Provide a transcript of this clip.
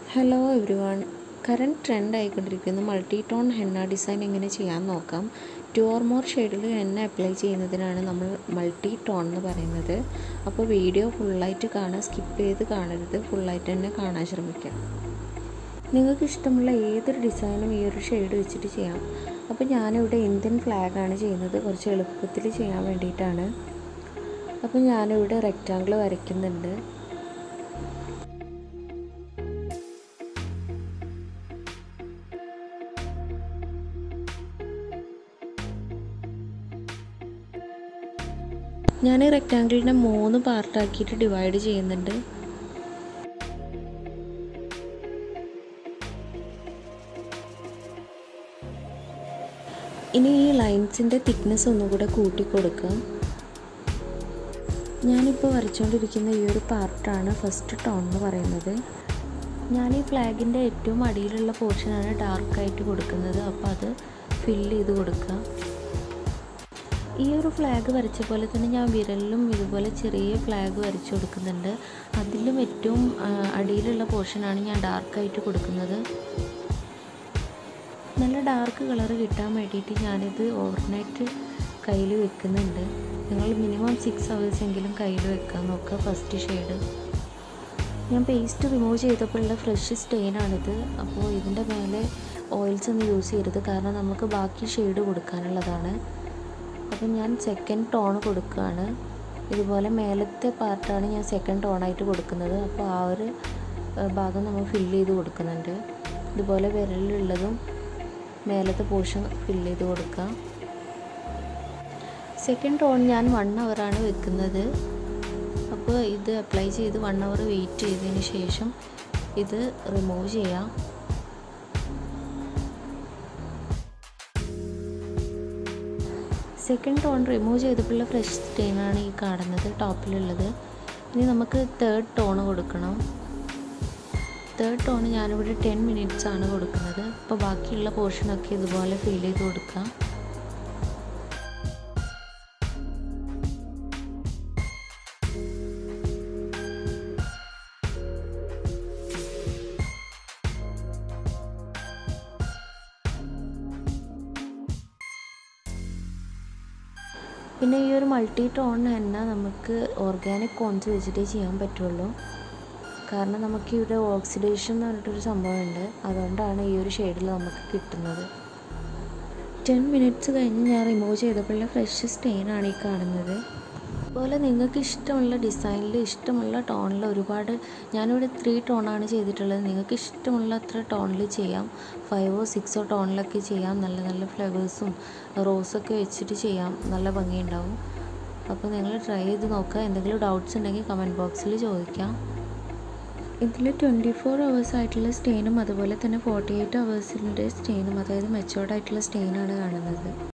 hello everyone current trend ആയിക്കൊണ്ടിരിക്കുന്ന multi tone henna design എങ്ങനെ ചെയ്യാൻ നോക്കാം ടു ഓർ മോർ ഷെയ്ഡിൽ ഹെന്ന അപ്ലൈ ചെയ്യുന്നതിനാണ് നമ്മൾ മൾട്ടി ടോൺ എന്ന് പറയുന്നത് അപ്പോൾ വീഡിയോ ഫുള്ളായിട്ട് കാണാൻ സ്കിപ്പ് ചെയ്ത് കാണരുത് ഫുള്ളായിട്ട് തന്നെ കാണാൻ ശ്രമിക്കാം നിങ്ങൾക്ക് ഇഷ്ടമുള്ള ഏതൊരു ഡിസൈനും ഈ ഒരു ഷെയ്ഡ് വെച്ചിട്ട് ചെയ്യാം അപ്പോൾ ഞാനിവിടെ ഇന്ത്യൻ ഫ്ലാഗാണ് ചെയ്യുന്നത് കുറച്ച് എളുപ്പത്തിൽ ചെയ്യാൻ വേണ്ടിയിട്ടാണ് അപ്പോൾ ഞാനിവിടെ റെക്റ്റാങ്കിൾ വരയ്ക്കുന്നുണ്ട് ഞാൻ ഈ റെക്റ്റാങ്കിളിനെ മൂന്ന് പാർട്ടാക്കിയിട്ട് ഡിവൈഡ് ചെയ്യുന്നുണ്ട് ഇനി ഈ ലൈൻസിൻ്റെ തിക്നെസ് ഒന്നുകൂടെ കൂട്ടി കൊടുക്കാം ഞാനിപ്പോൾ വരച്ചുകൊണ്ടിരിക്കുന്ന ഈ ഒരു പാർട്ടാണ് ഫസ്റ്റ് ടോൺ എന്ന് പറയുന്നത് ഞാൻ ഈ ഫ്ലാഗിൻ്റെ ഏറ്റവും അടിയിലുള്ള പോർഷനാണ് ഡാർക്കായിട്ട് കൊടുക്കുന്നത് അപ്പോൾ അത് ഫില്ല് ചെയ്ത് കൊടുക്കുക ഈ ഒരു ഫ്ലാഗ് വരച്ച പോലെ തന്നെ ഞാൻ വിരലിലും ഇതുപോലെ ചെറിയ ഫ്ലാഗ് വരച്ചു കൊടുക്കുന്നുണ്ട് അതിലും ഏറ്റവും അടിയിലുള്ള പോർഷനാണ് ഞാൻ ഡാർക്കായിട്ട് കൊടുക്കുന്നത് നല്ല ഡാർക്ക് കളർ കിട്ടാൻ വേണ്ടിയിട്ട് ഞാനിത് ഓവർനൈറ്റ് കയ്യിൽ വെക്കുന്നുണ്ട് നിങ്ങൾ മിനിമം സിക്സ് അവേഴ്സ് എങ്കിലും കയ്യിൽ വെക്കാൻ നോക്കുക ഫസ്റ്റ് ഷെയ്ഡ് ഞാൻ പേസ്റ്റ് റിമൂവ് ചെയ്തപ്പോഴുള്ള ഫ്രഷ് സ്റ്റെയിനാണിത് അപ്പോൾ ഇതിൻ്റെ മേലെ ഓയിൽസ് ഒന്നും യൂസ് ചെയ്യരുത് കാരണം നമുക്ക് ബാക്കി ഷെയ്ഡ് കൊടുക്കാനുള്ളതാണ് അപ്പം ഞാൻ സെക്കൻഡ് ടോൺ കൊടുക്കുകയാണ് ഇതുപോലെ മേലത്തെ പാർട്ടാണ് ഞാൻ സെക്കൻഡ് ടോണായിട്ട് കൊടുക്കുന്നത് അപ്പോൾ ആ ഒരു ഭാഗം നമ്മൾ ഫില്ല് ചെയ്ത് കൊടുക്കുന്നുണ്ട് ഇതുപോലെ വിരലിലുള്ളതും മേലത്തെ പോർഷൻ ഫില്ല് ചെയ്ത് കൊടുക്കുക സെക്കൻഡ് ടോൺ ഞാൻ വൺ അവറാണ് വെക്കുന്നത് അപ്പോൾ ഇത് അപ്ലൈ ചെയ്ത് വൺ അവർ വെയിറ്റ് ചെയ്തതിന് ശേഷം ഇത് റിമൂവ് ചെയ്യാം സെക്കൻഡ് ടോൺ റിമൂവ് ചെയ്തപ്പോഴുള്ള ഫ്രഷ് സ്റ്റെയിനാണ് ഈ കാണുന്നത് ടോപ്പിലുള്ളത് ഇനി നമുക്ക് തേർഡ് ടോൺ കൊടുക്കണം തേർഡ് ടോൺ ഞാനിവിടെ ടെൻ മിനിറ്റ്സ് ആണ് കൊടുക്കുന്നത് അപ്പോൾ ബാക്കിയുള്ള പോർഷനൊക്കെ ഇതുപോലെ ഫിൽ ചെയ്ത് കൊടുക്കാം പിന്നെ ഈ ഒരു മൾട്ടി ടോൺ തന്നെ നമുക്ക് ഓർഗാനിക് കോൺസ് വെച്ചിട്ടേ ചെയ്യാൻ പറ്റുള്ളൂ കാരണം നമുക്ക് ഇവിടെ ഓക്സിഡേഷൻ എന്ന് പറഞ്ഞിട്ടൊരു സംഭവമുണ്ട് അതുകൊണ്ടാണ് ഈ ഒരു ഷെയ്ഡിൽ നമുക്ക് കിട്ടുന്നത് ടെൻ മിനിറ്റ്സ് കഴിഞ്ഞ് ഞാൻ റിമൂവ് ചെയ്തപ്പോഴുള്ള ഫ്രഷ് സ്റ്റെയിനാണ് ഈ കാണുന്നത് അതുപോലെ നിങ്ങൾക്ക് ഇഷ്ടമുള്ള ഡിസൈനിൽ ഇഷ്ടമുള്ള ടോണിൽ ഒരുപാട് ഞാനിവിടെ ത്രീ ടോണാണ് ചെയ്തിട്ടുള്ളത് നിങ്ങൾക്ക് ഇഷ്ടമുള്ള അത്ര ടോണിൽ ചെയ്യാം ഫൈവോ സിക്സോ ടോണിലൊക്കെ ചെയ്യാം നല്ല നല്ല ഫ്ലവേഴ്സും റോസൊക്കെ വെച്ചിട്ട് ചെയ്യാം നല്ല ഭംഗിയുണ്ടാവും അപ്പോൾ നിങ്ങൾ ട്രൈ ചെയ്ത് നോക്കുക എന്തെങ്കിലും ഡൗട്ട്സ് ഉണ്ടെങ്കിൽ കമൻറ്റ് ബോക്സിൽ ചോദിക്കാം ഇതിൽ ട്വൻറ്റി ഫോർ അവേഴ്സ് ആയിട്ടുള്ള സ്റ്റെയിനും അതുപോലെ തന്നെ ഫോർട്ടി എയ്റ്റ് അവേഴ്സിൻ്റെ സ്റ്റെയിനും അതായത് മെച്ചോർഡ് ആയിട്ടുള്ള സ്റ്റെയിനാണ് കാണുന്നത്